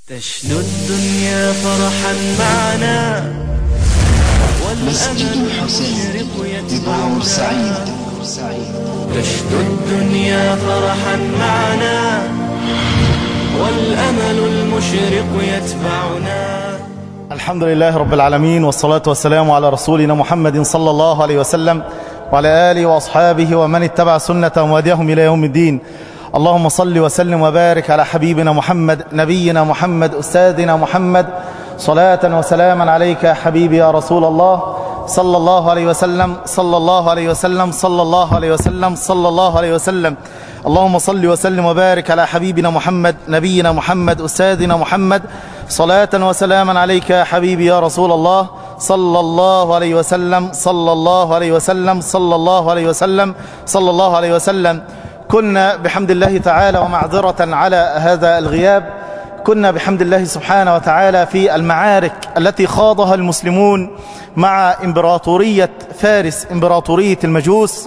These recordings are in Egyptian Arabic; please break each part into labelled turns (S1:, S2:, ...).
S1: تشنو الدنيا فرحا معنا
S2: مسجد
S1: والأمل
S2: الحسين
S1: المشرق
S2: ببعور سعيد
S1: يتبعنا تشنو الدنيا فرحا معنا والأمل المشرق يتبعنا
S3: الحمد لله رب العالمين والصلاة والسلام على رسولنا محمد صلى الله عليه وسلم وعلى آله وأصحابه ومن اتبع سنة وهديهم إلى يوم الدين اللهم صل وسلم وبارك على حبيبنا محمد نبينا محمد أستاذنا محمد صلاة وسلاما عليك يا حبيبي يا رسول الله صلى الله عليه وسلم صلى الله عليه وسلم صلى الله عليه وسلم صلى الله عليه وسلم اللهم صل وسلم وبارك على حبيبنا محمد نبينا محمد أستاذنا محمد صلاة وسلاما عليك يا حبيبي يا رسول الله صلى الله عليه وسلم صلى الله عليه وسلم صلى الله عليه وسلم صلى الله عليه وسلم كنا بحمد الله تعالى ومعذرة على هذا الغياب كنا بحمد الله سبحانه وتعالى في المعارك التي خاضها المسلمون مع إمبراطورية فارس إمبراطورية المجوس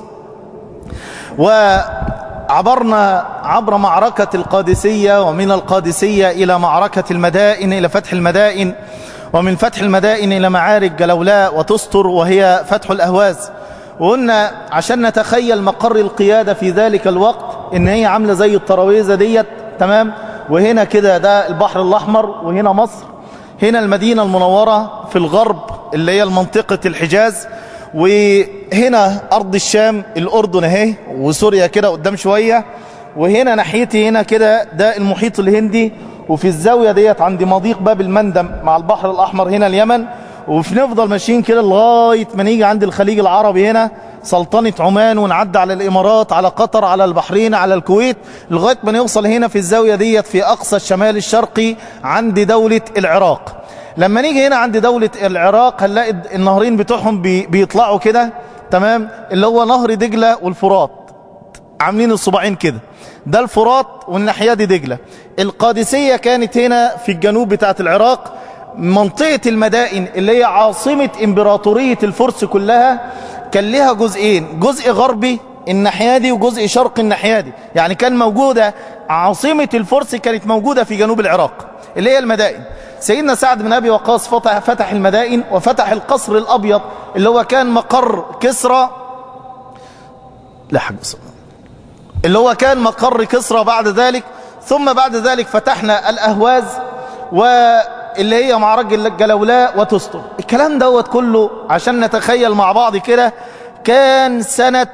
S3: وعبرنا عبر معركة القادسية ومن القادسية إلى معركة المدائن إلى فتح المدائن ومن فتح المدائن إلى معارك جلولاء وتستر وهي فتح الأهواز وقلنا عشان نتخيل مقر القيادة في ذلك الوقت إن هي عاملة زي التراويزة ديت تمام وهنا كده ده البحر الأحمر وهنا مصر هنا المدينة المنورة في الغرب اللي هي منطقة الحجاز وهنا أرض الشام الأردن اهي وسوريا كده قدام شوية وهنا ناحيتي هنا كده ده المحيط الهندي وفي الزاوية ديت عند مضيق باب المندم مع البحر الأحمر هنا اليمن وبنفضل ماشيين كده لغاية ما نيجي عند الخليج العربي هنا سلطنة عمان ونعدي على الإمارات على قطر على البحرين على الكويت لغاية ما نوصل هنا في الزاوية ديت في أقصى الشمال الشرقي عند دولة العراق لما نيجي هنا عند دولة العراق هنلاقي النهرين بتوعهم بي بيطلعوا كده تمام اللي هو نهر دجلة والفرات عاملين الصباعين كده ده الفرات والناحية دي دجلة القادسية كانت هنا في الجنوب بتاعت العراق منطقة المدائن اللي هي عاصمة امبراطورية الفرس كلها كان لها جزئين جزء غربي الناحية دي وجزء شرقي الناحية دي يعني كان موجودة عاصمة الفرس كانت موجودة في جنوب العراق اللي هي المدائن سيدنا سعد بن أبي وقاص فتح, فتح المدائن وفتح القصر الأبيض اللي هو كان مقر كسرى لا حق اللي هو كان مقر كسرى بعد ذلك ثم بعد ذلك فتحنا الأهواز واللي هي معركة الجلولاء وتستر الكلام دوت كله عشان نتخيل مع بعض كده كان سنة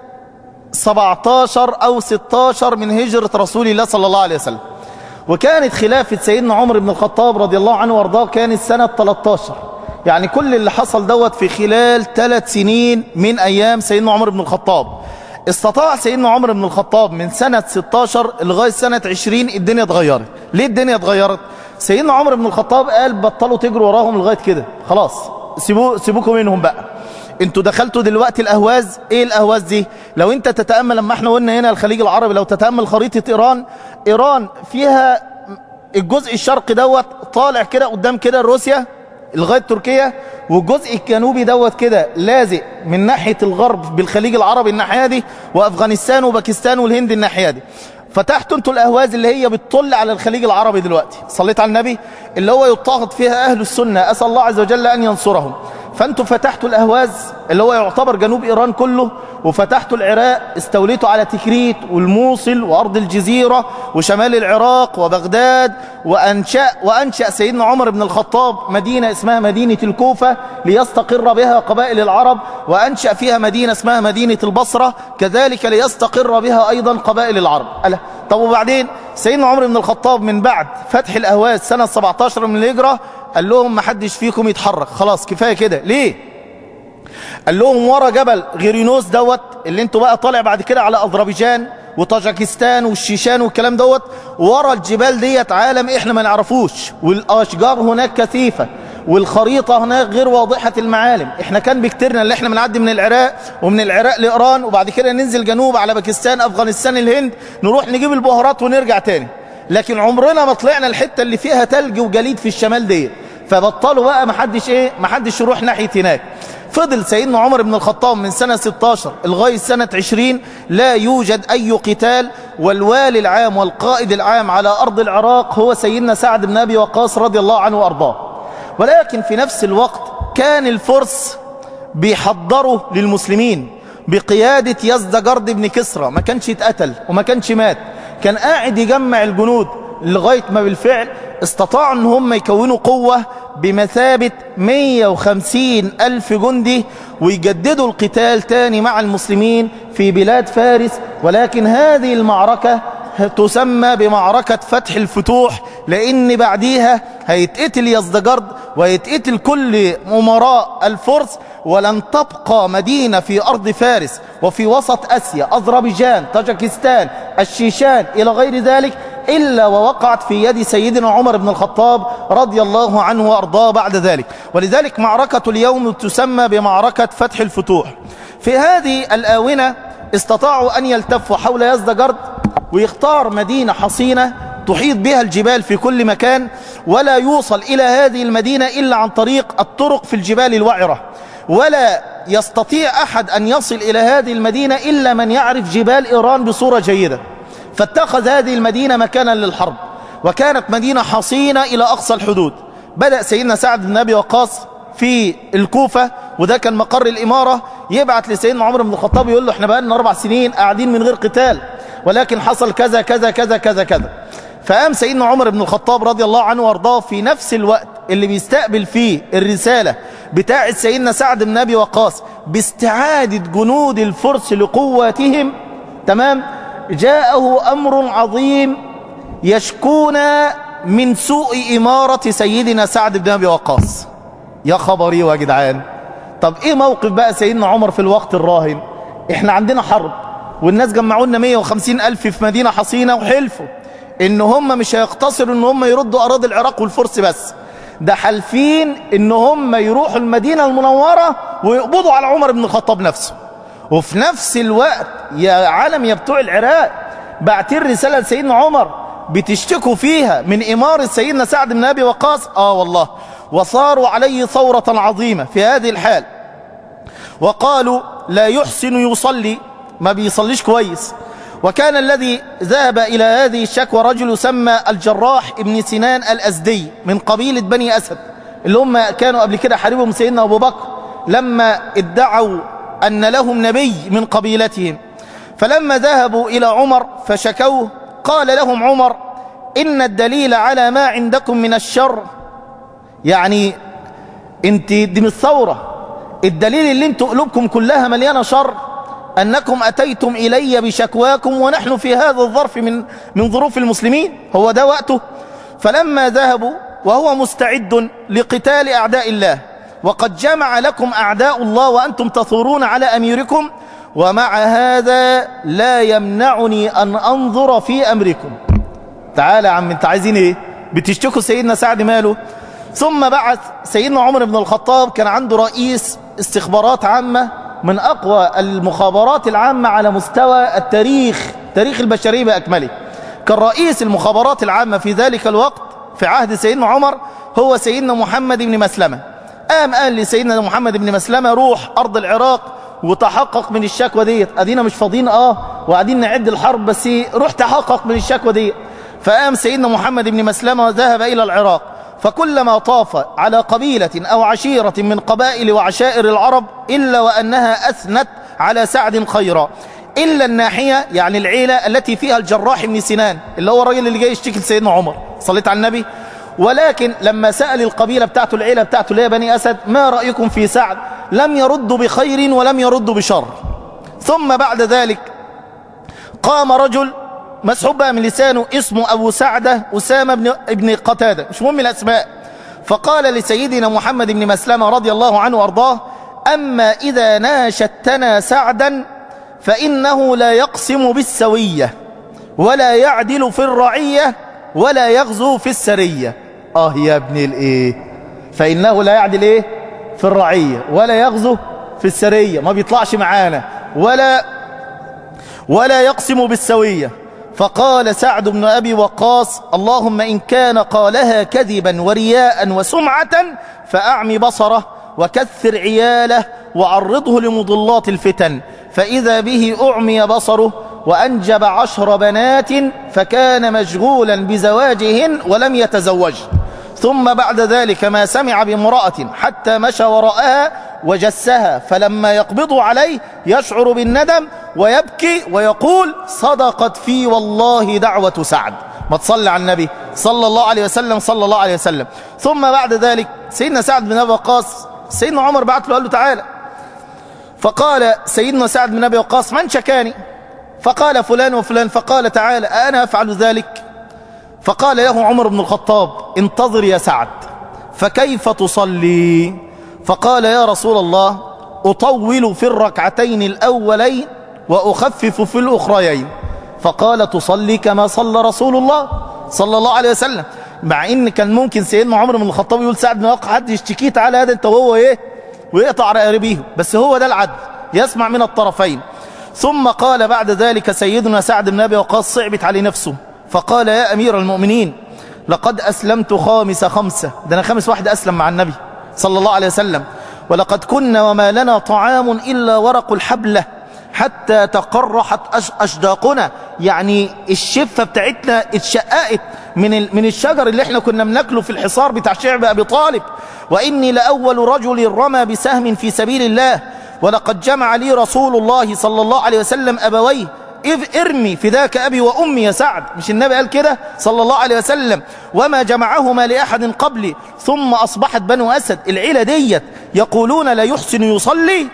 S3: 17 أو 16 من هجرة رسول الله صلى الله عليه وسلم وكانت خلافة سيدنا عمر بن الخطاب رضي الله عنه وارضاه كانت سنة 13 يعني كل اللي حصل دوت في خلال ثلاث سنين من أيام سيدنا عمر بن الخطاب استطاع سيدنا عمر بن الخطاب من سنة 16 لغاية سنة 20 الدنيا اتغيرت ليه الدنيا اتغيرت سيدنا عمر بن الخطاب قال بطلوا تجروا وراهم لغاية كده خلاص سيبوا سيبوكم منهم بقى انتوا دخلتوا دلوقتي الاهواز ايه الاهواز دي لو انت تتأمل لما احنا قلنا هنا الخليج العربي لو تتأمل خريطة ايران ايران فيها الجزء الشرقي دوت طالع كده قدام كده روسيا لغاية تركيا والجزء الجنوبي دوت كده لازق من ناحية الغرب بالخليج العربي الناحية دي وأفغانستان وباكستان والهند الناحية دي فتحتوا انتوا الأهواز اللي هي بتطل على الخليج العربي دلوقتي صليت على النبي اللي هو يضطهد فيها أهل السنة أسأل الله عز وجل أن ينصرهم فانتوا فتحتوا الأهواز اللي هو يعتبر جنوب إيران كله وفتحتوا العراق استوليتوا على تكريت والموصل وأرض الجزيرة وشمال العراق وبغداد وأنشأ, وأنشأ سيدنا عمر بن الخطاب مدينة اسمها مدينة الكوفة ليستقر بها قبائل العرب وأنشأ فيها مدينة اسمها مدينة البصرة كذلك ليستقر بها أيضا قبائل العرب ألا طب وبعدين سيدنا عمر بن الخطاب من بعد فتح الأهواز سنة 17 من الهجرة قال لهم ما حدش فيكم يتحرك خلاص كفاية كده ليه قال لهم ورا جبل غيرينوس دوت اللي انتوا بقى طالع بعد كده على أذربيجان وطاجكستان والشيشان والكلام دوت ورا الجبال ديت عالم احنا ما نعرفوش والاشجار هناك كثيفة والخريطة هناك غير واضحة المعالم احنا كان بيكترنا اللي احنا بنعدي من العراق ومن العراق لإيران وبعد كده ننزل جنوب على باكستان أفغانستان الهند نروح نجيب البهارات ونرجع تاني لكن عمرنا ما طلعنا الحتة اللي فيها تلج وجليد في الشمال ديت فبطلوا بقى محدش ايه محدش يروح ناحية هناك فضل سيدنا عمر بن الخطاب من سنة 16 لغاية سنة 20 لا يوجد أي قتال والوالي العام والقائد العام على أرض العراق هو سيدنا سعد بن أبي وقاص رضي الله عنه وأرضاه ولكن في نفس الوقت كان الفرس بيحضروا للمسلمين بقيادة يزدجرد بن كسرى ما كانش اتقتل وما كانش مات كان قاعد يجمع الجنود لغاية ما بالفعل استطاعوا ان هم يكونوا قوة بمثابة 150 ألف جندي ويجددوا القتال تاني مع المسلمين في بلاد فارس ولكن هذه المعركة تسمى بمعركة فتح الفتوح لأن بعديها هيتقتل يزدجرد ويتقتل كل أمراء الفرس ولن تبقى مدينة في أرض فارس وفي وسط أسيا أذربيجان طاجكستان الشيشان إلى غير ذلك إلا ووقعت في يد سيدنا عمر بن الخطاب رضي الله عنه وأرضاه بعد ذلك ولذلك معركة اليوم تسمى بمعركة فتح الفتوح في هذه الآونة استطاعوا أن يلتفوا حول يزدجرد ويختار مدينة حصينة تحيط بها الجبال في كل مكان ولا يوصل إلى هذه المدينة إلا عن طريق الطرق في الجبال الوعرة ولا يستطيع أحد أن يصل إلى هذه المدينة إلا من يعرف جبال إيران بصورة جيدة فاتخذ هذه المدينة مكانا للحرب وكانت مدينة حصينة إلى أقصى الحدود بدأ سيدنا سعد بن أبي وقاص في الكوفة وده كان مقر الإمارة يبعت لسيدنا عمر بن الخطاب يقول له احنا بقالنا أربع سنين قاعدين من غير قتال ولكن حصل كذا كذا كذا كذا كذا فقام سيدنا عمر بن الخطاب رضي الله عنه وارضاه في نفس الوقت اللي بيستقبل فيه الرسالة بتاعة سيدنا سعد بن أبي وقاص باستعادة جنود الفرس لقواتهم تمام جاءه أمر عظيم يشكونا من سوء إمارة سيدنا سعد بن أبي وقاص يا خبري يا جدعان طب إيه موقف بقى سيدنا عمر في الوقت الراهن إحنا عندنا حرب والناس جمعوا لنا 150 ألف في مدينة حصينة وحلفوا إن هم مش هيقتصروا إن هم يردوا أراضي العراق والفرس بس ده حالفين إن هم يروحوا المدينة المنورة ويقبضوا على عمر بن الخطاب نفسه وفي نفس الوقت يا عالم يا بتوع العراق بعتين رسالة لسيدنا عمر بتشتكوا فيها من إمارة سيدنا سعد بن أبي وقاص آه والله وصاروا عليه ثورة عظيمة في هذه الحال وقالوا لا يحسن يصلي ما بيصليش كويس وكان الذي ذهب إلى هذه الشكوى رجل يسمى الجراح ابن سنان الأزدي من قبيلة بني أسد اللي هم كانوا قبل كده حاربهم سيدنا أبو بكر لما ادعوا أن لهم نبي من قبيلتهم فلما ذهبوا إلى عمر فشكوه قال لهم عمر إن الدليل على ما عندكم من الشر يعني انت دي مش ثورة الدليل اللي انتوا قلوبكم كلها مليانة شر أنكم أتيتم إلي بشكواكم ونحن في هذا الظرف من, من ظروف المسلمين هو ده وقته فلما ذهبوا وهو مستعد لقتال أعداء الله وقد جمع لكم أعداء الله وأنتم تثورون على أميركم ومع هذا لا يمنعني أن أنظر في أمركم تعالى يا عم انت عايزين ايه بتشتكوا سيدنا سعد ماله ثم بعث سيدنا عمر بن الخطاب كان عنده رئيس استخبارات عامة من أقوى المخابرات العامة على مستوى التاريخ تاريخ البشرية بأكمله كان رئيس المخابرات العامة في ذلك الوقت في عهد سيدنا عمر هو سيدنا محمد بن مسلمة قام قال لسيدنا محمد بن مسلمة روح أرض العراق وتحقق من الشكوى ديت أدينا مش فاضيين آه وقاعدين نعد الحرب بس روح تحقق من الشكوى ديت فقام سيدنا محمد بن مسلمة وذهب إلى العراق فكلما طاف على قبيلة أو عشيرة من قبائل وعشائر العرب إلا وأنها أثنت على سعد خيرا إلا الناحية يعني العيلة التي فيها الجراح بن سنان اللي هو الراجل اللي جاي يشتكي لسيدنا عمر صليت على النبي ولكن لما سأل القبيلة بتاعته العيلة بتاعته اللي هي بني أسد ما رأيكم في سعد لم يردوا بخير ولم يردوا بشر ثم بعد ذلك قام رجل مسحوب بقى من لسانه اسمه أبو سعدة أسامة بن, ابن قتادة مش مهم الأسماء فقال لسيدنا محمد بن مسلمة رضي الله عنه وارضاه أما إذا ناشدتنا سعدا فإنه لا يقسم بالسوية ولا يعدل في الرعية ولا يغزو في السرية آه يا ابن الإيه فإنه لا يعدل إيه في الرعية ولا يغزو في السرية ما بيطلعش معانا ولا ولا يقسم بالسوية فقال سعد بن أبي وقاص اللهم إن كان قالها كذبا ورياء وسمعة فأعمي بصره وكثر عياله وعرضه لمضلات الفتن فإذا به أعمي بصره وأنجب عشر بنات فكان مشغولا بزواجهن ولم يتزوج ثم بعد ذلك ما سمع بامرأة حتى مشى وراءها وجسها فلما يقبض عليه يشعر بالندم ويبكي ويقول صدقت في والله دعوة سعد ما تصلي على النبي صلى الله عليه وسلم صلى الله عليه وسلم ثم بعد ذلك سيدنا سعد بن أبي وقاص سيدنا عمر بعت له قال له تعالى فقال سيدنا سعد بن أبي وقاص من شكاني فقال فلان وفلان فقال تعالى أنا أفعل ذلك فقال له عمر بن الخطاب انتظر يا سعد فكيف تصلي فقال يا رسول الله أطول في الركعتين الأولين وأخفف في الأخريين فقال تصلي كما صلى رسول الله صلى الله عليه وسلم مع ان كان ممكن سيدنا عمر بن الخطاب يقول سعد بن وقع حد يشتكيه تعالى هذا انت وهو ايه ويقطع رقبيه بس هو ده العدل يسمع من الطرفين ثم قال بعد ذلك سيدنا سعد بن ابي وقاص صعبت عليه نفسه فقال يا امير المؤمنين لقد اسلمت خامس خمسه ده انا خامس واحد اسلم مع النبي صلى الله عليه وسلم ولقد كنا وما لنا طعام الا ورق الحبله حتى تقرحت أشداقنا يعني الشفة بتاعتنا اتشققت من من الشجر اللي احنا كنا بناكله في الحصار بتاع شعب أبي طالب وإني لأول رجل رمى بسهم في سبيل الله ولقد جمع لي رسول الله صلى الله عليه وسلم أبويه إذ ارمي فداك أبي وأمي يا سعد مش النبي قال كده صلى الله عليه وسلم وما جمعهما لأحد قبلي ثم أصبحت بنو أسد العيلة ديت يقولون لا يحسن يصلي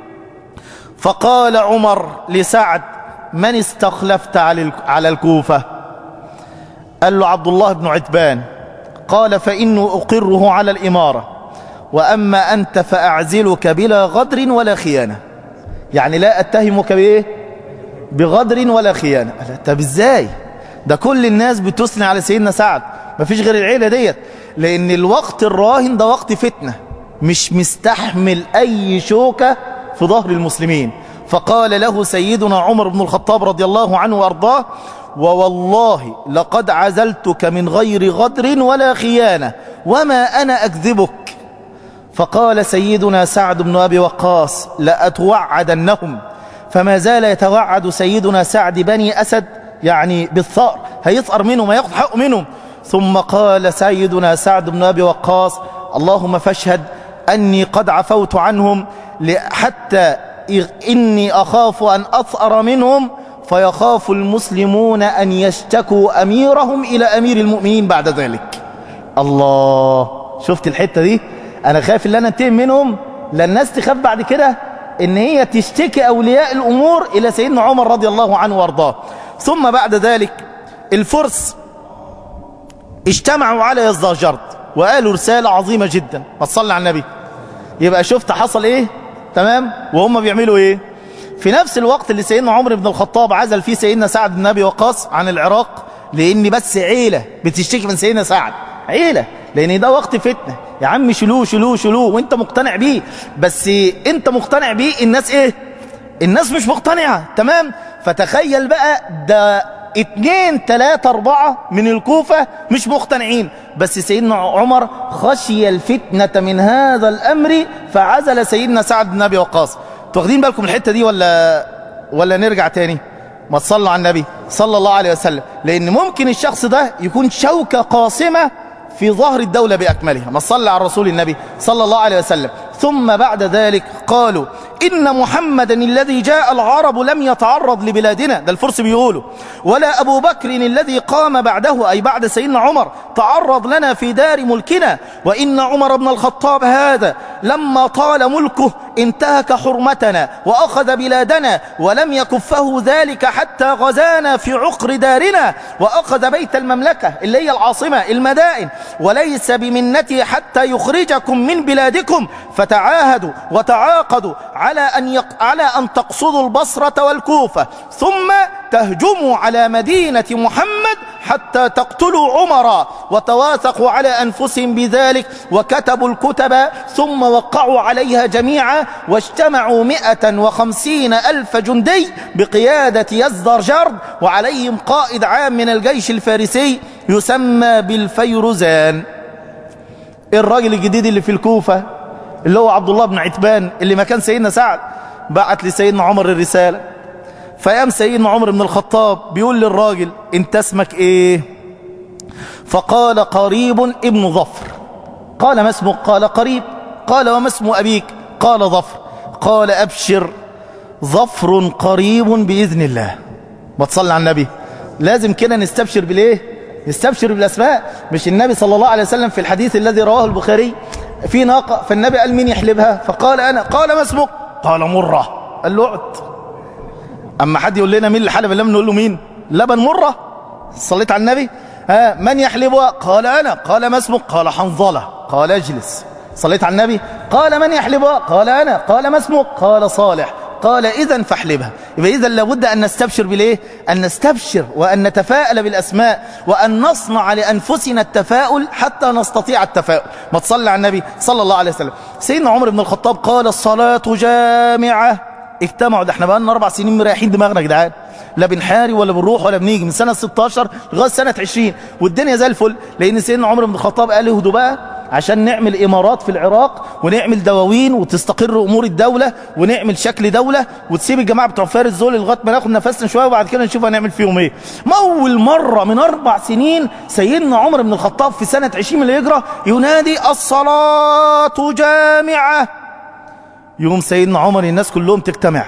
S3: فقال عمر لسعد من استخلفت على الكوفة قال له عبد الله بن عتبان قال فإنه أقره على الإمارة وأما أنت فأعزلك بلا غدر ولا خيانة يعني لا أتهمك بإيه بغدر ولا خيانة طب إزاي ده كل الناس بتثني على سيدنا سعد مفيش غير العيلة ديت لأن الوقت الراهن ده وقت فتنة مش مستحمل أي شوكة في ظهر المسلمين فقال له سيدنا عمر بن الخطاب رضي الله عنه وارضاه ووالله لقد عزلتك من غير غدر ولا خيانة وما أنا أكذبك فقال سيدنا سعد بن أبي وقاص لأتوعدنهم فما زال يتوعد سيدنا سعد بني أسد يعني بالثأر هيثأر منهم ويأخذ حق منهم ثم قال سيدنا سعد بن أبي وقاص اللهم فاشهد أني قد عفوت عنهم حتى إني أخاف أن أثأر منهم فيخاف المسلمون أن يشتكوا أميرهم إلى أمير المؤمنين بعد ذلك الله شفت الحتة دي أنا خايف اللي أنا انتهم منهم لأن الناس تخاف بعد كده إن هي تشتكي أولياء الأمور إلى سيدنا عمر رضي الله عنه وارضاه ثم بعد ذلك الفرس اجتمعوا على يزدجرد وقالوا رسالة عظيمة جدا ما تصلي على النبي يبقى شفت حصل ايه تمام وهم بيعملوا ايه في نفس الوقت اللي سيدنا عمر بن الخطاب عزل فيه سيدنا سعد بن ابي وقاص عن العراق لان بس عيله بتشتكي من سيدنا سعد عيله لان ده وقت فتنه يا عم شلوه شلوه شلوه وانت مقتنع بيه بس انت مقتنع بيه الناس ايه الناس مش مقتنعه تمام فتخيل بقى ده اتنين تلاتة اربعة من الكوفة مش مقتنعين بس سيدنا عمر خشي الفتنة من هذا الامر فعزل سيدنا سعد بن ابي وقاص واخدين بالكم الحتة دي ولا ولا نرجع تاني ما تصلوا على النبي صلى الله عليه وسلم لان ممكن الشخص ده يكون شوكة قاسمة في ظهر الدولة بأكملها ما صلى على الرسول النبي صلى الله عليه وسلم ثم بعد ذلك قالوا إن محمدا الذي جاء العرب لم يتعرض لبلادنا ده الفرس بيقولوا ولا أبو بكر الذي قام بعده أي بعد سيدنا عمر تعرض لنا في دار ملكنا وإن عمر بن الخطاب هذا لما طال ملكه انتهك حرمتنا وأخذ بلادنا ولم يكفه ذلك حتى غزانا في عقر دارنا وأخذ بيت المملكة اللي هي العاصمة المدائن وليس بمنته حتى يخرجكم من بلادكم فتعاهدوا وتعاقدوا على أن, يق... على أن تقصدوا البصرة والكوفة ثم تهجموا على مدينة محمد حتى تقتلوا عمر وتواثقوا على أنفسهم بذلك وكتبوا الكتب ثم وقعوا عليها جميعا واجتمعوا مئة وخمسين ألف جندي بقيادة يزدرجرد وعليهم قائد عام من الجيش الفارسي يسمى بالفيروزان الراجل الجديد اللي في الكوفة اللي هو عبد الله بن عتبان اللي مكان سيدنا سعد بعت لسيدنا عمر الرسالة فقام سيدنا عمر بن الخطاب بيقول للراجل انت اسمك ايه فقال قريب ابن ظفر قال ما اسمك قال قريب قال وما اسم أبيك قال ظفر قال أبشر ظفر قريب بإذن الله ما تصلي على النبي لازم كده نستبشر بالايه نستبشر بالاسماء مش النبي صلى الله عليه وسلم في الحديث الذي رواه البخاري في ناقه فالنبي قال مين يحلبها فقال انا قال ما اسمك قال مره قال له اقعد اما حد يقول لنا مين اللي حلب اللبن نقول له مين لبن مره صليت على النبي ها من يحلبها قال انا قال ما اسمك قال حنظله قال اجلس صليت على النبي قال من يحلبها قال انا قال ما اسمك قال صالح قال إذا فاحلبها يبقى إذا لابد أن نستبشر بالإيه أن نستبشر وأن نتفاءل بالأسماء وأن نصنع لأنفسنا التفاؤل حتى نستطيع التفاؤل ما تصلي على النبي صلى الله عليه وسلم سيدنا عمر بن الخطاب قال الصلاة جامعة اجتمعوا ده احنا بقى لنا أربع سنين مريحين دماغنا يا جدعان لا بنحاري ولا بنروح ولا بنيجي من سنة 16 لغاية سنة 20 والدنيا زي الفل لأن سيدنا عمر بن الخطاب قال اهدوا بقى عشان نعمل إمارات في العراق ونعمل دواوين وتستقر أمور الدولة ونعمل شكل دولة وتسيب الجماعة بتوع فارس دول لغاية ما ناخد نفسنا شوية وبعد كده نشوف هنعمل فيهم إيه ما أول مرة من أربع سنين سيدنا عمر بن الخطاب في سنة 20 من الهجرة ينادي الصلاة جامعة يوم سيدنا عمر الناس كلهم تجتمع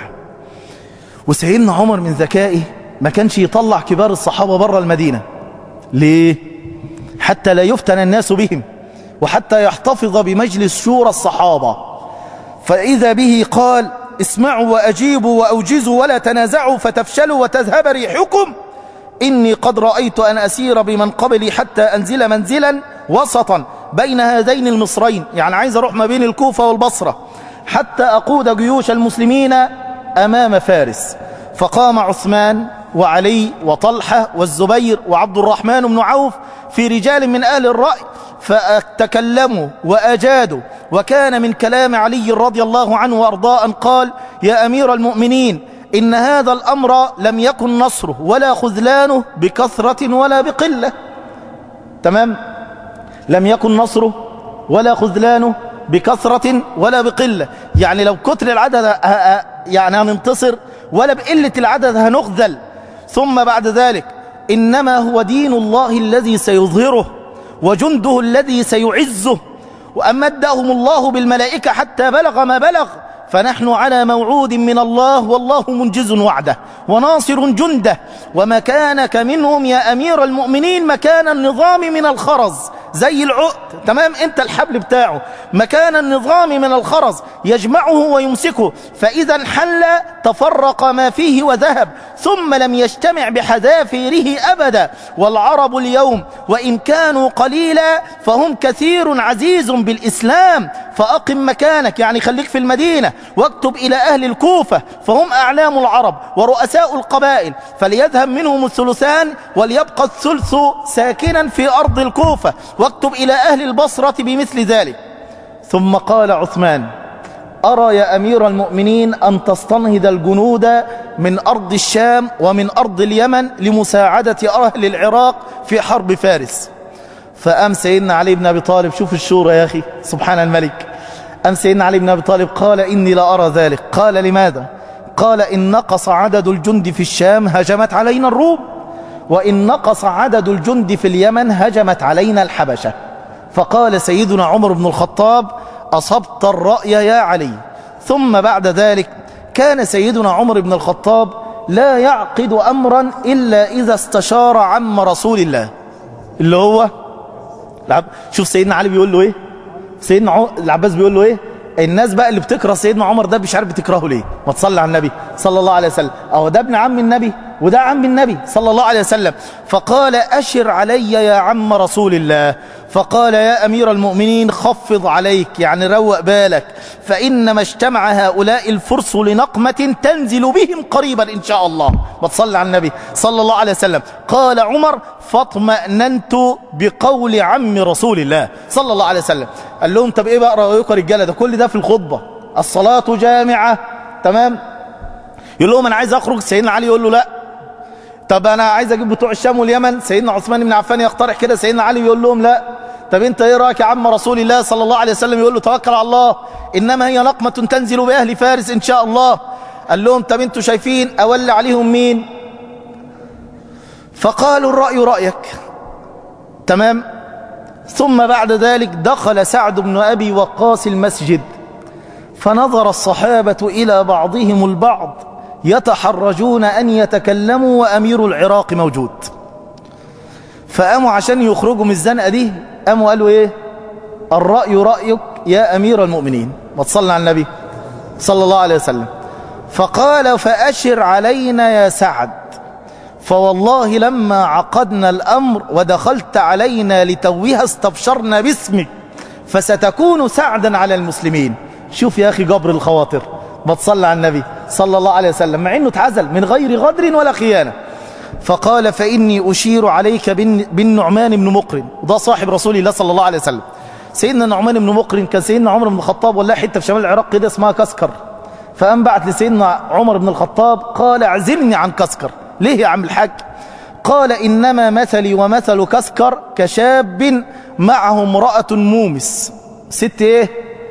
S3: وسيدنا عمر من ذكائه ما كانش يطلع كبار الصحابة بره المدينة ليه؟ حتى لا يفتن الناس بهم وحتى يحتفظ بمجلس شورى الصحابة فإذا به قال اسمعوا وأجيبوا وأوجزوا ولا تنازعوا فتفشلوا وتذهب ريحكم إني قد رأيت أن أسير بمن قبلي حتى أنزل منزلا وسطا بين هذين المصرين يعني عايز أروح ما بين الكوفة والبصرة حتى أقود جيوش المسلمين أمام فارس فقام عثمان وعلي وطلحة والزبير وعبد الرحمن بن عوف في رجال من أهل الرأي فتكلموا وأجادوا وكان من كلام علي رضي الله عنه وأرضاء قال يا أمير المؤمنين إن هذا الأمر لم يكن نصره ولا خذلانه بكثرة ولا بقلة تمام لم يكن نصره ولا خذلانه بكثرة ولا بقلة يعني لو كتر العدد يعني هننتصر ولا بقلة العدد هنخذل ثم بعد ذلك إنما هو دين الله الذي سيظهره وجنده الذي سيعزه وأمدهم الله بالملائكة حتى بلغ ما بلغ فنحن على موعود من الله والله منجز وعده وناصر جنده ومكانك منهم يا أمير المؤمنين مكان النظام من الخرز زي العقد تمام انت الحبل بتاعه مكان النظام من الخرز يجمعه ويمسكه فإذا انحل تفرق ما فيه وذهب ثم لم يجتمع بحذافيره أبدا والعرب اليوم وإن كانوا قليلا فهم كثير عزيز بالإسلام فأقم مكانك يعني خليك في المدينة واكتب إلى أهل الكوفة فهم أعلام العرب ورؤساء القبائل فليذهب منهم الثلثان وليبقى الثلث ساكنا في أرض الكوفة واكتب إلى أهل البصرة بمثل ذلك ثم قال عثمان أرى يا أمير المؤمنين أن تستنهض الجنود من أرض الشام ومن أرض اليمن لمساعدة أهل العراق في حرب فارس فأم سيدنا علي بن أبي طالب شوف الشورى يا أخي سبحان الملك أم سيدنا علي بن أبي طالب قال إني لا أرى ذلك قال لماذا قال إن نقص عدد الجند في الشام هجمت علينا الروم وإن نقص عدد الجند في اليمن هجمت علينا الحبشة فقال سيدنا عمر بن الخطاب أصبت الرأي يا علي ثم بعد ذلك كان سيدنا عمر بن الخطاب لا يعقد أمرا إلا إذا استشار عم رسول الله اللي هو شوف سيدنا علي بيقول له إيه سيدنا عو... العباس بيقول له إيه الناس بقى اللي بتكره سيدنا عمر ده مش عارف بتكرهه ليه ما تصلي على النبي صلى الله عليه وسلم اهو ده ابن عم النبي وده عم النبي صلى الله عليه وسلم فقال أشر علي يا عم رسول الله فقال يا أمير المؤمنين خفض عليك يعني روق بالك فإنما اجتمع هؤلاء الفرس لنقمة تنزل بهم قريبا إن شاء الله ما تصلي على النبي صلى الله عليه وسلم قال عمر فاطمأننت بقول عم رسول الله صلى الله عليه وسلم قال لهم طب ايه بقى رأيكم رجالة ده كل ده في الخطبة الصلاة جامعة تمام يقول لهم انا عايز اخرج سيدنا علي يقول له لا طب انا عايز اجيب بتوع الشام واليمن سيدنا عثمان بن عفان يقترح كده سيدنا علي يقول لهم لا طب انت ايه رايك يا عم رسول الله صلى الله عليه وسلم يقول له توكل على الله انما هي نقمه تنزل باهل فارس ان شاء الله قال لهم طب انتوا شايفين اولى عليهم مين فقالوا الراي رايك تمام ثم بعد ذلك دخل سعد بن ابي وقاص المسجد فنظر الصحابه الى بعضهم البعض يتحرجون ان يتكلموا وامير العراق موجود فقاموا عشان يخرجوا من الزنقه دي قاموا قالوا ايه الراي رايك يا امير المؤمنين ما تصلي على النبي صلى الله عليه وسلم فقال فاشر علينا يا سعد فوالله لما عقدنا الامر ودخلت علينا لتوها استبشرنا باسمك فستكون سعدا على المسلمين شوف يا اخي جبر الخواطر ما تصلي على النبي صلى الله عليه وسلم مع انه اتعزل من غير غدر ولا خيانه فقال فإني أشير عليك بالنعمان بن مقرن وده صاحب رسول الله صلى الله عليه وسلم سيدنا النعمان بن مقرن كان سيدنا عمر بن الخطاب ولا حتة في شمال العراق كده اسمها كسكر فقام بعت لسيدنا عمر بن الخطاب قال اعزلني عن كسكر ليه يا عم الحاج قال إنما مثلي ومثل كسكر كشاب معه امرأة مومس ست ايه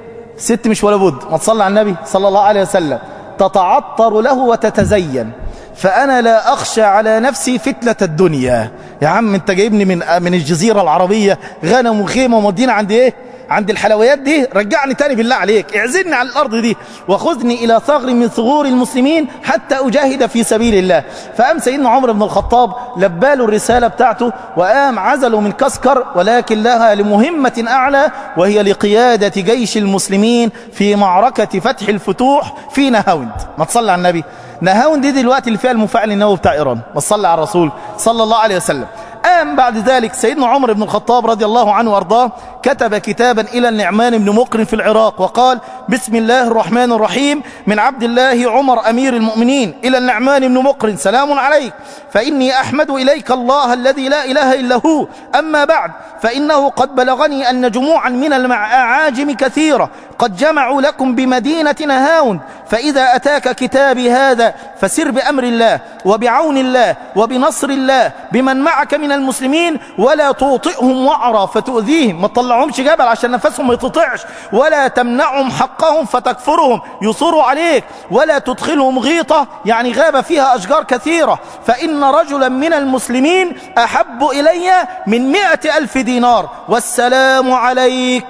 S3: ست مش ولا بد ما تصلي على النبي صلى الله عليه وسلم تتعطر له وتتزين فأنا لا أخشى على نفسي فتنة الدنيا يا عم انت جايبني من من الجزيرة العربية غنم وخيمة ومدينة عند ايه عند الحلويات دي رجعني تاني بالله عليك اعزلني على الأرض دي وخذني إلى ثغر من ثغور المسلمين حتى أجاهد في سبيل الله فقام سيدنا عمر بن الخطاب لباله الرسالة بتاعته وقام عزله من كسكر ولكن لها لمهمة أعلى وهي لقيادة جيش المسلمين في معركة فتح الفتوح في نهاوند ما تصلي على النبي نهاوند دي دلوقتي اللي فيها المفاعل النووي بتاع إيران ما تصلي على الرسول صلى الله عليه وسلم قام بعد ذلك سيدنا عمر بن الخطاب رضي الله عنه وارضاه كتب كتابا إلى النعمان بن مقرن في العراق وقال بسم الله الرحمن الرحيم من عبد الله عمر أمير المؤمنين إلى النعمان بن مقرن سلام عليك فإني أحمد إليك الله الذي لا إله إلا هو أما بعد فإنه قد بلغني أن جموعا من الأعاجم كثيرة قد جمعوا لكم بمدينة نهاوند فإذا أتاك كتابي هذا فسر بأمر الله وبعون الله وبنصر الله بمن معك من المسلمين ولا توطئهم وعرا فتؤذيهم ما تطلعهمش جبل عشان نفسهم ما يتطعش ولا تمنعهم حقهم فتكفرهم يصروا عليك ولا تدخلهم غيطة يعني غابة فيها أشجار كثيرة فإن رجلا من المسلمين أحب إلي من مئة ألف دينار والسلام عليك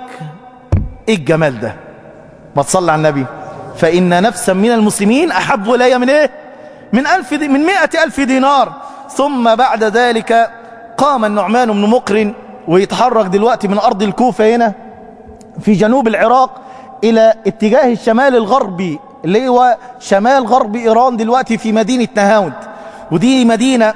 S3: إيه الجمال ده ما تصلي على النبي فإن نفسا من المسلمين أحب إلي من إيه من, ألف دي من مئة ألف دينار ثم بعد ذلك قام النعمان بن مقرن ويتحرك دلوقتي من أرض الكوفة هنا في جنوب العراق إلى اتجاه الشمال الغربي اللي هو شمال غرب إيران دلوقتي في مدينة نهاوند ودي مدينة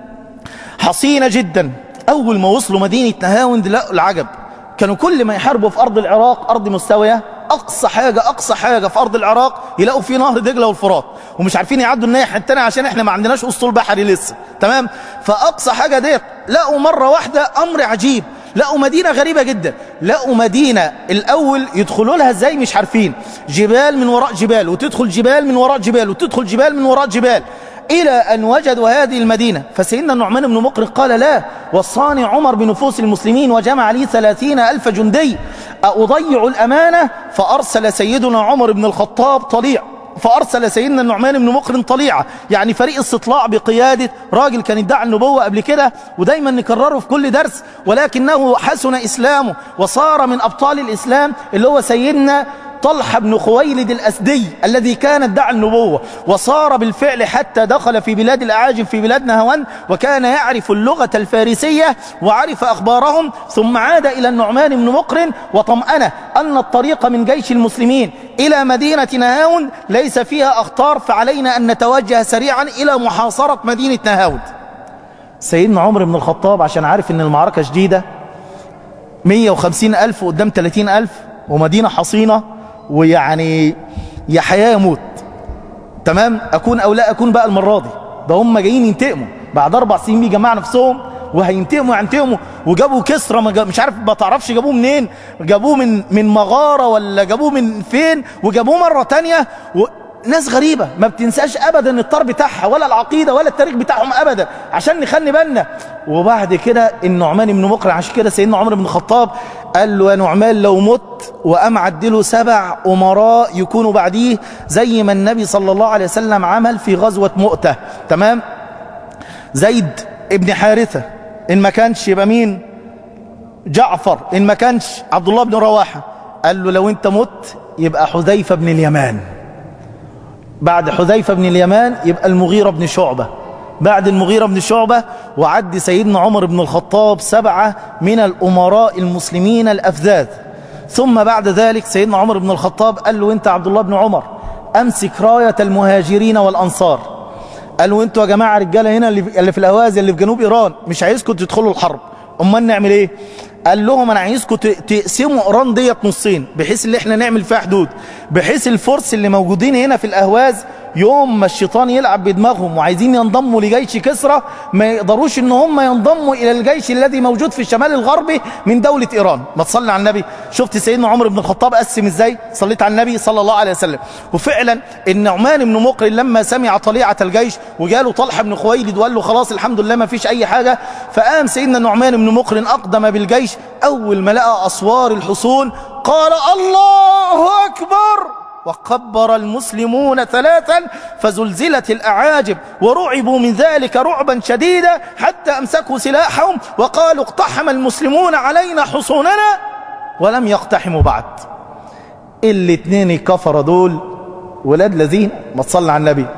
S3: حصينة جدا أول ما وصلوا مدينة نهاوند لقوا العجب كانوا كل ما يحاربوا في أرض العراق أرض مستوية أقصى حاجة أقصى حاجة في أرض العراق يلاقوا فيه نهر دجلة والفرات ومش عارفين يعدوا الناحية التانية عشان احنا ما عندناش أسطول بحري لسه تمام فأقصى حاجة ديت لقوا مرة واحدة أمر عجيب لقوا مدينة غريبة جدا لقوا مدينة الأول يدخلوا لها ازاي مش عارفين جبال من وراء جبال وتدخل جبال من وراء جبال وتدخل جبال من وراء جبال إلى أن وجدوا هذه المدينة فسيدنا النعمان بن مقرن قال لا وصاني عمر بنفوس المسلمين وجمع لي ثلاثين ألف جندي أضيع الأمانة فأرسل سيدنا عمر بن الخطاب طليع فأرسل سيدنا النعمان بن مقرن طليعة يعني فريق استطلاع بقيادة راجل كان ادعى النبوة قبل كده ودايما نكرره في كل درس ولكنه حسن إسلامه وصار من أبطال الإسلام اللي هو سيدنا طلحة بن خويلد الأسدي الذي كان ادعى النبوة وصار بالفعل حتى دخل في بلاد الأعاجم في بلاد نهوان وكان يعرف اللغة الفارسية وعرف أخبارهم ثم عاد إلى النعمان بن مقرن وطمأنه أن الطريق من جيش المسلمين إلى مدينة نهاون ليس فيها أخطار فعلينا أن نتوجه سريعا إلى محاصرة مدينة نهاون سيدنا عمر بن الخطاب عشان عارف أن المعركة شديدة 150 ألف قدام 30 ألف ومدينة حصينة ويعني يا حياة يموت تمام أكون أو لا أكون بقى المرة دي ده هم جايين ينتقموا بعد أربع سنين بيجمعوا نفسهم وهينتقموا ينتقموا وجابوا كسرى مش عارف ما تعرفش جابوه منين جابوه من من مغارة ولا جابوه من فين وجابوه مرة تانية و ناس غريبة ما بتنساش أبدا الطار بتاعها ولا العقيدة ولا التاريخ بتاعهم أبدا عشان نخلي بالنا وبعد كده النعمان بن مقرن عشان كده سيدنا عمر بن الخطاب قال له يا نعمان لو مت وقام عدله سبع أمراء يكونوا بعديه زي ما النبي صلى الله عليه وسلم عمل في غزوة مؤتة تمام زيد ابن حارثة إن ما كانش يبقى مين جعفر إن ما كانش عبد الله بن رواحة قال له لو انت مت يبقى حذيفة بن اليمان بعد حذيفة بن اليمان يبقى المغيرة بن شعبة بعد المغيرة بن شعبة وعد سيدنا عمر بن الخطاب سبعة من الأمراء المسلمين الأفذاذ ثم بعد ذلك سيدنا عمر بن الخطاب قال له انت عبد الله بن عمر أمسك راية المهاجرين والأنصار قال له انتوا يا جماعة رجالة هنا اللي في الأوازي اللي في جنوب إيران مش عايزكم تدخلوا الحرب امال نعمل ايه قال لهم انا عايزكم تقسموا ايران ديت نصين بحيث ان احنا نعمل فيها حدود بحيث الفرس اللي موجودين هنا في الاهواز يوم ما الشيطان يلعب بدماغهم وعايزين ينضموا لجيش كسرى ما يقدروش ان هم ينضموا الى الجيش الذي موجود في الشمال الغربي من دولة ايران ما تصلي على النبي شفت سيدنا عمر بن الخطاب قسم ازاي صليت على النبي صلى الله عليه وسلم وفعلا النعمان بن مقرن لما سمع طليعة الجيش وجاله طلحة بن خويلد وقال له خلاص الحمد لله ما فيش اي حاجة فقام سيدنا النعمان بن مقرن اقدم بالجيش اول ما لقى اسوار الحصون قال الله اكبر وكبر المسلمون ثلاثا فزلزلت الأعاجب ورعبوا من ذلك رعبا شديدا حتى أمسكوا سلاحهم وقالوا اقتحم المسلمون علينا حصوننا ولم يقتحموا بعد الاثنين كفر دول ولاد لذين ما تصلى على النبي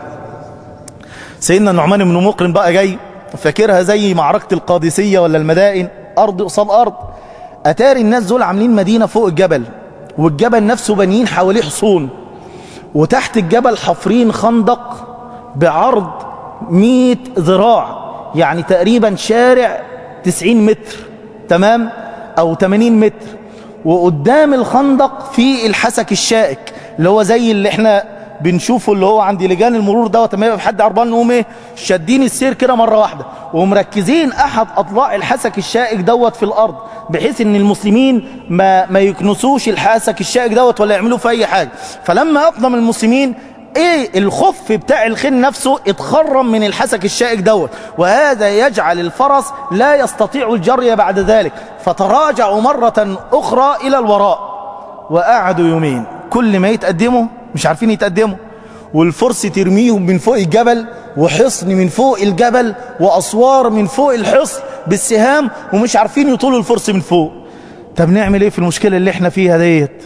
S3: سيدنا النعمان بن مقرن بقى جاي فاكرها زي معركة القادسية ولا المدائن أرض قصاد أرض أتاري الناس دول عاملين مدينة فوق الجبل والجبل نفسه بنيين حواليه حصون وتحت الجبل حفرين خندق بعرض 100 ذراع يعني تقريبا شارع 90 متر تمام او 80 متر وقدام الخندق في الحسك الشائك اللي هو زي اللي احنا بنشوفه اللي هو عند لجان المرور دوت لما يبقى في حد عربان نقوم ايه شادين السير كده مره واحده ومركزين احد اضلاع الحسك الشائك دوت في الارض بحيث ان المسلمين ما ما يكنسوش الحسك الشائك دوت ولا يعملوا في اي حاجه فلما اقدم المسلمين ايه الخف بتاع الخيل نفسه اتخرم من الحسك الشائك دوت وهذا يجعل الفرس لا يستطيع الجري بعد ذلك فتراجعوا مرة اخرى الى الوراء وقعدوا يومين كل ما يتقدموا مش عارفين يتقدموا والفرس ترميهم من فوق الجبل وحصن من فوق الجبل وأسوار من فوق الحصن بالسهام ومش عارفين يطولوا الفرس من فوق طب نعمل ايه في المشكلة اللي احنا فيها ديت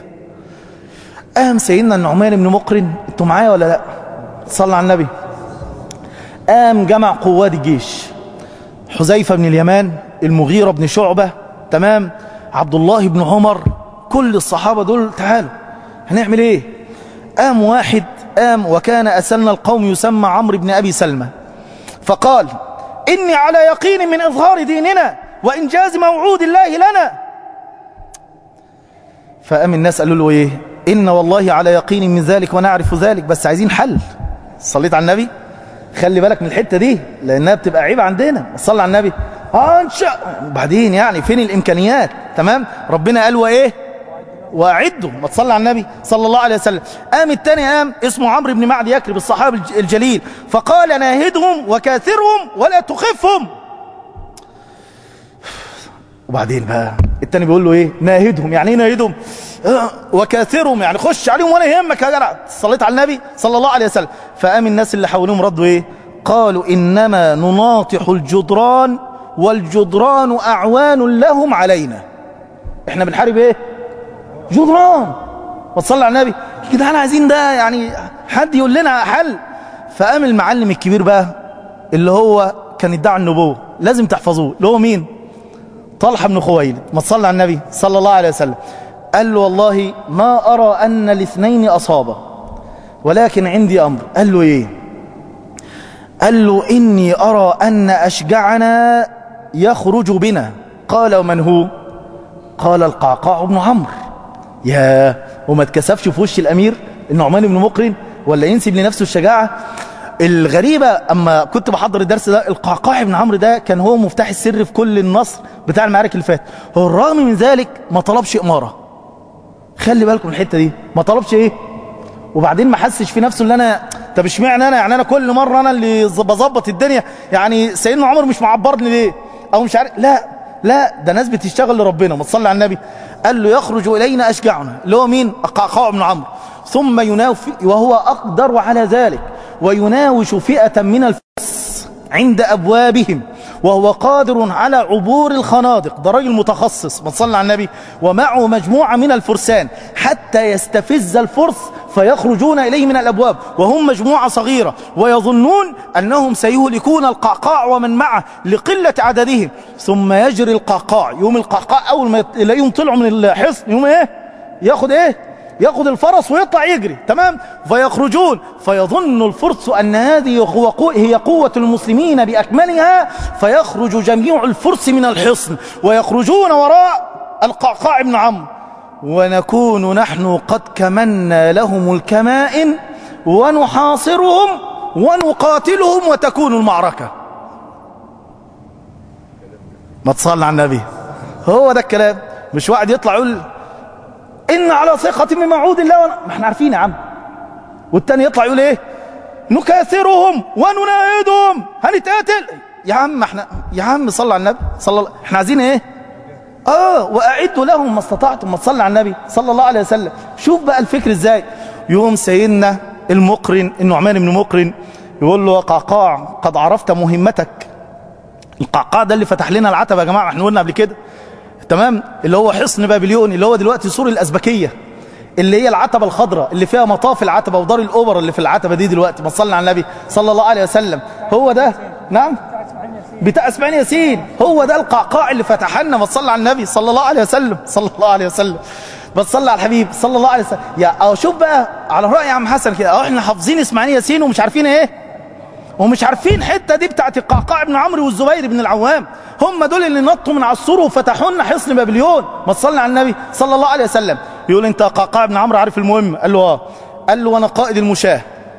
S3: قام سيدنا النعمان بن مقرن انتوا معايا ولا لا صلى على النبي قام جمع قوات الجيش حذيفة بن اليمان المغيرة بن شعبة تمام عبد الله بن عمر كل الصحابة دول تعالوا هنعمل ايه قام واحد قام وكان أسلنا القوم يسمى عمرو بن أبي سلمة فقال إني على يقين من إظهار ديننا وإنجاز موعود الله لنا فقام الناس قالوا له إيه إن والله على يقين من ذلك ونعرف ذلك بس عايزين حل صليت على النبي خلي بالك من الحتة دي لأنها بتبقى عيب عندنا صلى على النبي آه إن شاء وبعدين يعني فين الإمكانيات تمام ربنا قال وإيه واعدوا ما تصلى على النبي صلى الله عليه وسلم قام التاني قام اسمه عمرو بن معد يكرب الصحابي الجليل فقال ناهدهم وكاثرهم ولا تخفهم وبعدين بقى التاني بيقول له ايه ناهدهم يعني ايه ناهدهم آه وكاثرهم يعني خش عليهم ولا يهمك يا جدع صليت على النبي صلى الله عليه وسلم فقام الناس اللي حواليهم ردوا ايه قالوا انما نناطح الجدران والجدران اعوان لهم علينا احنا بنحارب ايه جدران وتصلى على النبي كده احنا عايزين ده يعني حد يقول لنا حل فقام المعلم الكبير بقى اللي هو كان يدعي النبوة لازم تحفظوه اللي هو مين طلحة بن خويلد ما تصلى على النبي صلى الله عليه وسلم قال له والله ما أرى أن الاثنين أصابا ولكن عندي أمر قال له إيه قال له إني أرى أن أشجعنا يخرج بنا قال ومن هو قال القعقاع بن عمرو يا وما اتكسفش في وش الأمير النعمان بن مقرن ولا ينسب لنفسه الشجاعة الغريبة أما كنت بحضر الدرس ده القعقاع بن عمرو ده كان هو مفتاح السر في كل النصر بتاع المعارك اللي فات هو الرغم من ذلك ما طلبش إمارة خلي بالكم الحتة دي ما طلبش إيه وبعدين ما حسش في نفسه اللي انا طب اشمعنى انا يعني انا كل مره انا اللي ز- بظبط الدنيا يعني سيدنا عمر مش معبرني ليه او مش عارف لا لا ده ناس بتشتغل لربنا ما تصلي على النبي قال له يخرج الينا اشجعنا اللي هو مين القعقاع بن عمرو ثم يناوف وهو اقدر على ذلك ويناوش فئه من الفرس عند ابوابهم وهو قادر على عبور الخنادق ده راجل متخصص ما تصلي على النبي ومعه مجموعة من الفرسان حتى يستفز الفرس فيخرجون إليه من الأبواب وهم مجموعة صغيرة ويظنون أنهم سيهلكون القعقاع ومن معه لقلة عددهم ثم يجري القعقاع يوم القعقاع أول ما يلاقيهم طلعوا من الحصن يوم إيه ياخد إيه ياخد الفرس ويطلع يجري تمام فيخرجون فيظن الفرس أن هذه هو قو- هي قوة المسلمين بأكملها فيخرج جميع الفرس من الحصن ويخرجون وراء القعقاع بن عمرو ونكون نحن قد كمنا لهم الكمائن ونحاصرهم ونقاتلهم وتكون المعركة ما تصلي على النبي هو ده الكلام مش واحد يطلع يقول إن على ثقة من موعود الله ون... ما احنا عارفين يا عم والتاني يطلع يقول ايه نكاثرهم ونناهدهم هنتقاتل يا عم احنا يا عم صلى على النبي صلى الله احنا عايزين ايه اه واعدوا لهم ما استطعتم ما تصلي على النبي صلى الله عليه وسلم شوف بقى الفكر ازاي يوم سيدنا المقرن النعمان بن مقرن يقول له يا قعقاع قد عرفت مهمتك القعقاع ده اللي فتح لنا العتبه يا جماعه احنا قلنا قبل كده تمام اللي هو حصن بابليون اللي هو دلوقتي سور الأزبكية اللي هي العتبة الخضراء اللي فيها مطاف العتبة ودار الأوبر اللي في العتبة دي دلوقتي ما صلى على النبي صلى الله عليه وسلم هو ده نعم بتاع اسماعيل ياسين هو ده القعقاع اللي فتح لنا ما صلى على النبي صلى الله عليه وسلم صلى الله عليه وسلم بس صلى على الحبيب صلى الله عليه وسلم يا أو شوف بقى على رأي عم حسن كده أهو احنا حافظين اسماعيل ياسين ومش عارفين ايه ومش عارفين حتة دي بتاعت القعقاع بن عمرو والزبير بن العوام هم دول اللي نطوا من على السور وفتحوا لنا حصن بابليون ما تصلي على النبي صلى الله عليه وسلم يقول انت قعقاع بن عمرو عارف المهم قال له اه قال له وانا قائد المشاه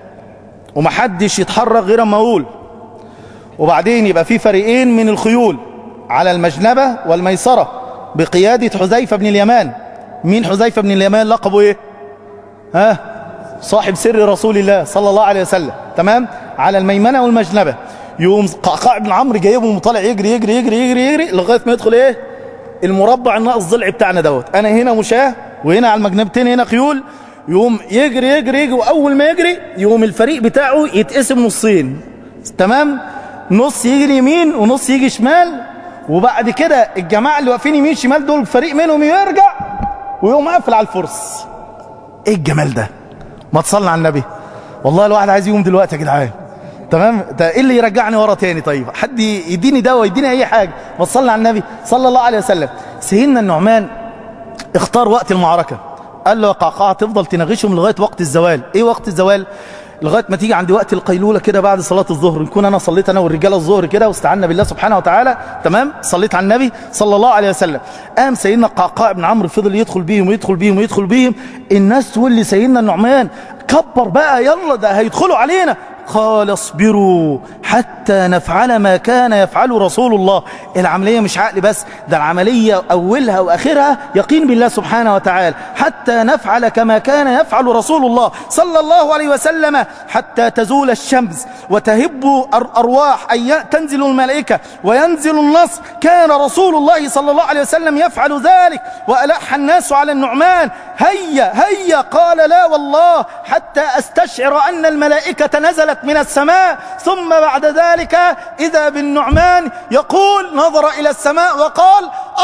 S3: ومحدش يتحرك غير اما اقول وبعدين يبقى في فريقين من الخيول على المجنبة والميسرة بقيادة حذيفة بن اليمان مين حذيفة بن اليمان لقبه ايه ها صاحب سر رسول الله صلى الله عليه وسلم تمام على الميمنة والمجنبة يوم قعقاع بن عمرو جايبهم وطالع يجري يجري يجري يجري يجري لغاية ما يدخل ايه المربع الناقص ضلع بتاعنا دوت انا هنا مشاه وهنا على المجنبتين هنا خيول يقوم يجري يجري يجري واول ما يجري يقوم الفريق بتاعه يتقسم نصين تمام نص يجري يمين ونص يجي شمال وبعد كده الجماعه اللي واقفين يمين شمال دول فريق منهم يرجع ويقوم قافل على الفرس ايه الجمال ده ما تصلي على النبي والله الواحد عايز يقوم دلوقتي يا جدعان تمام ده ايه اللي يرجعني ورا تاني طيب حد يديني دواء يديني اي حاجه ما تصلي على النبي صلى الله عليه وسلم سيدنا النعمان اختار وقت المعركه قال له يا قعقاع تفضل تناغشهم لغايه وقت الزوال ايه وقت الزوال لغايه ما تيجي عند وقت القيلوله كده بعد صلاه الظهر نكون انا صليت انا والرجاله الظهر كده واستعنا بالله سبحانه وتعالى تمام صليت على النبي صلى الله عليه وسلم قام سيدنا القعقاع بن عمرو فضل يدخل بيهم ويدخل بيهم ويدخل بيهم الناس تقول لي سيدنا النعمان كبر بقى يلا ده هيدخلوا علينا قال اصبروا حتى نفعل ما كان يفعل رسول الله العملية مش عقل بس ده العملية أولها وآخرها يقين بالله سبحانه وتعالى حتى نفعل كما كان يفعل رسول الله صلى الله عليه وسلم حتى تزول الشمس وتهب الأرواح أي تنزل الملائكة وينزل النصر كان رسول الله صلى الله عليه وسلم يفعل ذلك وألح الناس على النعمان هيا هيا قال لا والله حتى أستشعر أن الملائكة نزلت من السماء ثم بعد ذلك إذا بالنعمان يقول نظر إلى السماء وقال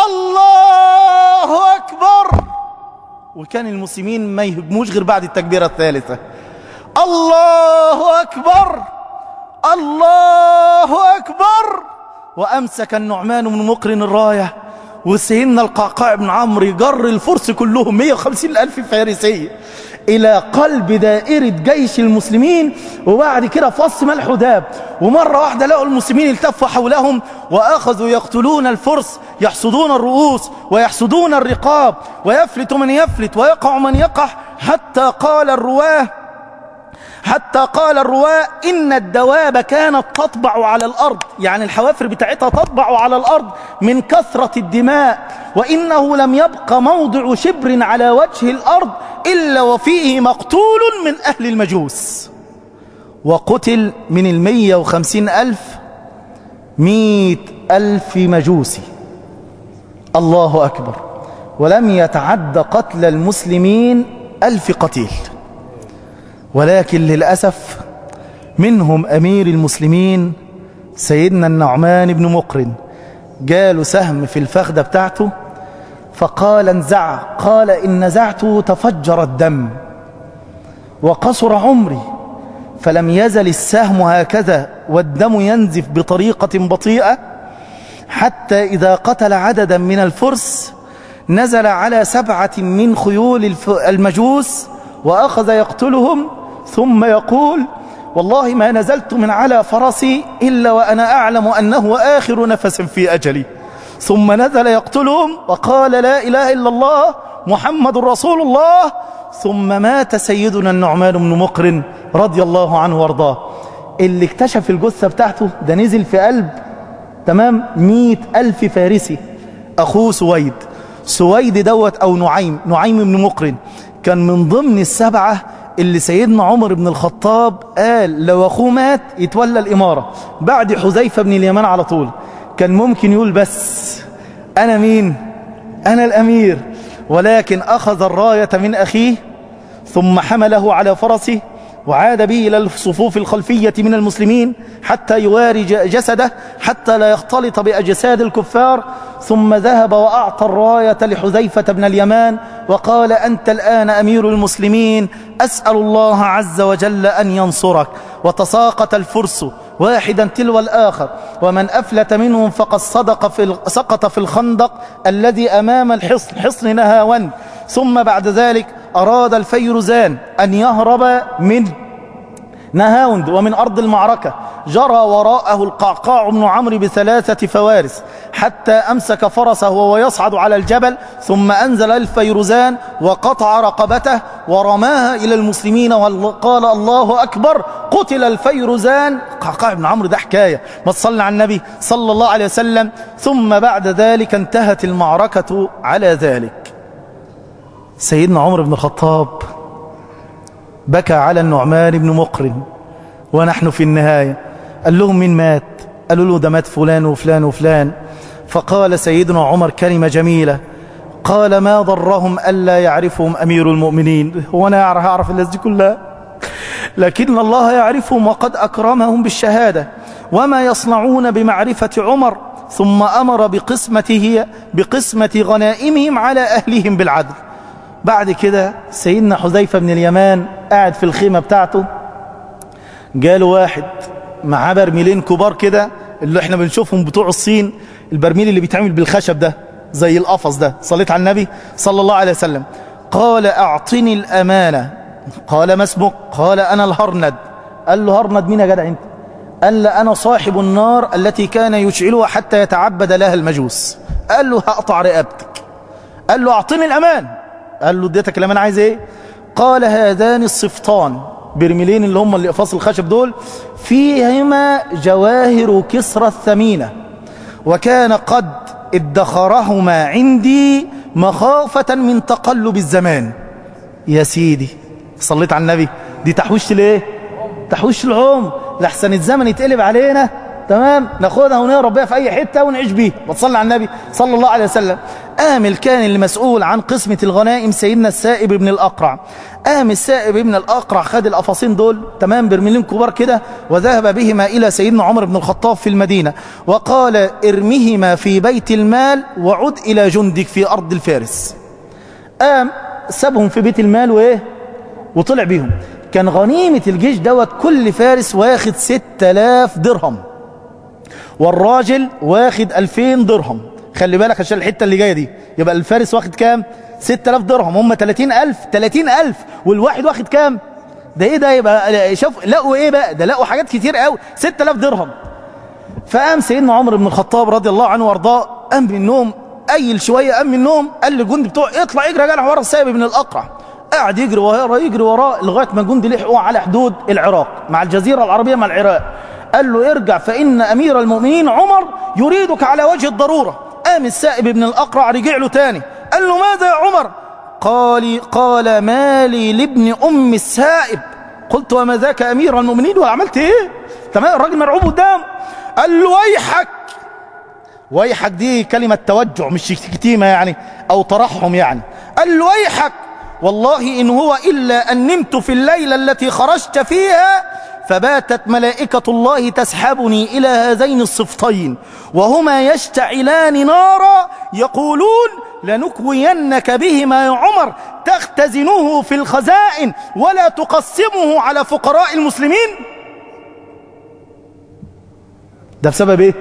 S3: الله أكبر وكان المسلمين ما يهجموش غير بعد التكبيرة الثالثة الله أكبر الله أكبر وأمسك النعمان بن مقرن الراية وسيدنا القعقاع بن عمرو جر الفرس كلهم 150 ألف فارسية إلى قلب دائرة جيش المسلمين وبعد كده فص ملح داب ومرة واحدة لقوا المسلمين التفوا حولهم وأخذوا يقتلون الفرس يحصدون الرؤوس ويحصدون الرقاب ويفلت من يفلت ويقع من يقع حتى قال الرواه حتى قال الرواة إن الدواب كانت تطبع على الأرض يعني الحوافر بتاعتها تطبع على الأرض من كثرة الدماء وإنه لم يبق موضع شبر على وجه الأرض إلا وفيه مقتول من أهل المجوس وقتل من المية وخمسين ألف مئة ألف مجوسي الله أكبر ولم يتعد قتل المسلمين ألف قتيل ولكن للأسف منهم أمير المسلمين سيدنا النعمان بن مقرن جاله سهم في الفخدة بتاعته فقال انزع قال إن نزعته تفجر الدم وقصر عمري فلم يزل السهم هكذا والدم ينزف بطريقة بطيئة حتى إذا قتل عددا من الفرس نزل على سبعة من خيول المجوس وأخذ يقتلهم ثم يقول والله ما نزلت من على فرسي إلا وأنا أعلم أنه آخر نفس في أجلي ثم نزل يقتلهم وقال لا إله إلا الله محمد رسول الله ثم مات سيدنا النعمان بن مقرن رضي الله عنه وارضاه اللي اكتشف الجثة بتاعته ده نزل في قلب تمام مئة ألف فارسي أخوه سويد سويد دوت أو نعيم نعيم بن مقرن كان من ضمن السبعة اللي سيدنا عمر بن الخطاب قال لو أخوه مات يتولى الإمارة بعد حذيفة بن اليمان على طول كان ممكن يقول بس أنا مين أنا الأمير ولكن أخذ الراية من أخيه ثم حمله على فرسه وعاد به إلى الصفوف الخلفية من المسلمين حتى يواري جسده حتى لا يختلط بأجساد الكفار ثم ذهب وأعطى الراية لحذيفة بن اليمان وقال أنت الآن أمير المسلمين أسأل الله عز وجل أن ينصرك وتساقط الفرس واحدا تلو الآخر ومن أفلت منهم فقد صدق في سقط في الخندق الذي أمام الحصن حصن نهاوند ثم بعد ذلك أراد الفيروزان أن يهرب من نهاوند ومن أرض المعركة جرى وراءه القعقاع بن عمرو بثلاثة فوارس حتى أمسك فرسه وهو يصعد على الجبل ثم أنزل الفيروزان وقطع رقبته ورماها إلى المسلمين وقال الله أكبر قتل الفيروزان قعقاع بن عمرو ده حكاية ما تصلى على النبي صلى الله عليه وسلم ثم بعد ذلك انتهت المعركة على ذلك سيدنا عمر بن الخطاب بكى على النعمان بن مقرن ونحن في النهاية قال لهم من مات قالوا له ده مات فلان وفلان وفلان فقال سيدنا عمر كلمة جميلة قال ما ضرهم ألا يعرفهم أمير المؤمنين هو أنا أعرف, أعرف الناس دي كلها لكن الله يعرفهم وقد أكرمهم بالشهادة وما يصنعون بمعرفة عمر ثم أمر بقسمته بقسمة غنائمهم على أهلهم بالعدل بعد كده سيدنا حذيفة بن اليمان قاعد في الخيمة بتاعته جاله واحد معاه برميلين كبار كده اللي احنا بنشوفهم بتوع الصين البرميل اللي بيتعمل بالخشب ده زي القفص ده صليت على النبي صلى الله عليه وسلم قال اعطني الامانه قال ما اسمك قال انا الهرند قال له هرند مين يا جدع انت قال له انا صاحب النار التي كان يشعلها حتى يتعبد لها المجوس قال له هقطع رقبتك قال له اعطني الامان قال له اديتك الامان عايز ايه قال هذان الصفتان برميلين اللي هم اللي اقفاص الخشب دول فيهما جواهر كسرى الثمينة وكان قد ادخرهما عندي مخافة من تقلب الزمان يا سيدي صليت على النبي دي تحويش ليه تحويش العمر لحسن الزمن يتقلب علينا تمام ناخدها ونهرب بيها في اي حته ونعيش بيها وتصلي على النبي صلى الله عليه وسلم قام كان المسؤول عن قسمة الغنائم سيدنا السائب بن الأقرع قام السائب بن الأقرع خد القفاصين دول تمام برميلين كبار كده وذهب بهما إلى سيدنا عمر بن الخطاب في المدينة وقال ارمهما في بيت المال وعد إلى جندك في أرض الفارس قام سابهم في بيت المال وإيه وطلع بيهم كان غنيمة الجيش دوت كل فارس واخد 6000 درهم والراجل واخد 2000 درهم خلي بالك عشان الحتة اللي جاية دي يبقى الفارس واخد كام 6000 درهم هم 30000 30000 والواحد واخد كام ده ايه ده يبقى شوف لقوا ايه بقى ده لقوا حاجات كتير قوي 6000 درهم فقام سيدنا عمر بن الخطاب رضي الله عنه وارضاه قام من النوم قيل شويه قام من النوم قال للجند بتوعه اطلع اجري يا جدع ورا السائب بن الاقرع قاعد يجري وراه يجري وراه لغايه ما الجندي لحقوا على حدود العراق مع الجزيره العربيه مع العراق قال له ارجع فان امير المؤمنين عمر يريدك على وجه الضروره قام السائب ابن الاقرع رجع له تاني قال له ماذا يا عمر قال قال مالي لابن ام السائب قلت وما ذاك امير المؤمنين وعملت ايه تمام الراجل مرعوب قدام قال له ويحك ويحك دي كلمة توجع مش شتيمة يعني أو ترحم يعني قال له ويحك والله إن هو إلا أن نمت في الليلة التي خرجت فيها فباتت ملائكة الله تسحبني إلى هذين الصفتين وهما يشتعلان نارا يقولون لنكوينك بهما يا عمر تختزنه في الخزائن ولا تقسمه على فقراء المسلمين ده بسبب ايه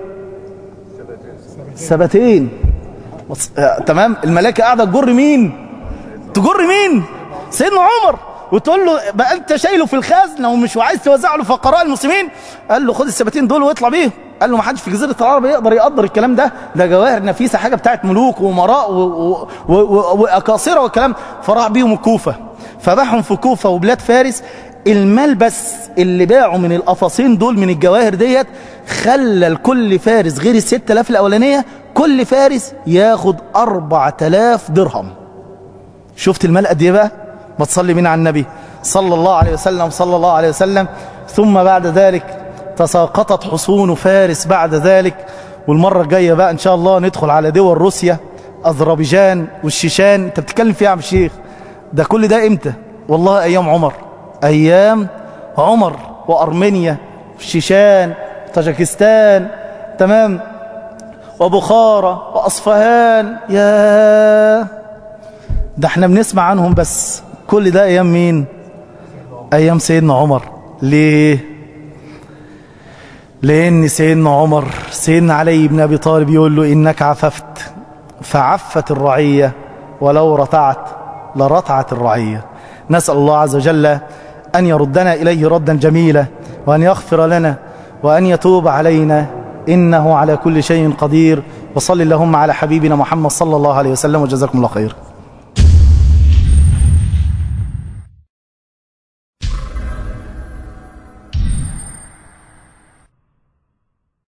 S3: ثبتين وص- آه، تمام الملائكه قاعده تجر مين تجر مين سيدنا عمر وتقول له بقى انت شايله في الخزنه ومش عايز توزعه لفقراء المسلمين قال له خد الثبتين دول واطلع بيهم قال له ما حدش في جزيره العرب يقدر يقدر الكلام ده ده جواهر نفيسه حاجه بتاعت ملوك وامراء و- و- و- و- واكاصره والكلام فراح بيهم الكوفه فباعهم في كوفه وبلاد فارس الملبس اللي باعوا من القفاصين دول من الجواهر ديت خلى لكل فارس غير الست آلاف الأولانية كل فارس ياخد أربعة آلاف درهم شفت المال قد ايه بقى ما تصلي مين على النبي صلى الله عليه وسلم صلى الله عليه وسلم ثم بعد ذلك تساقطت حصون فارس بعد ذلك والمرة الجاية بقى إن شاء الله ندخل على دول روسيا أذربيجان والشيشان أنت بتتكلم فيها يا عم الشيخ ده كل ده إمتى والله أيام عمر أيام عمر وأرمينيا والشيشان طاجكستان تمام وبخارى وأصفهان يا ده احنا بنسمع عنهم بس كل ده ايام مين ايام سيدنا عمر ليه لان سيدنا عمر سيدنا علي بن ابي طالب يقول له انك عففت فعفت الرعيه ولو رتعت لرتعت الرعيه نسال الله عز وجل ان يردنا اليه ردا جميلا وان يغفر لنا وان يتوب علينا انه على كل شيء قدير وصل اللهم على حبيبنا محمد صلى الله عليه وسلم وجزاكم الله خير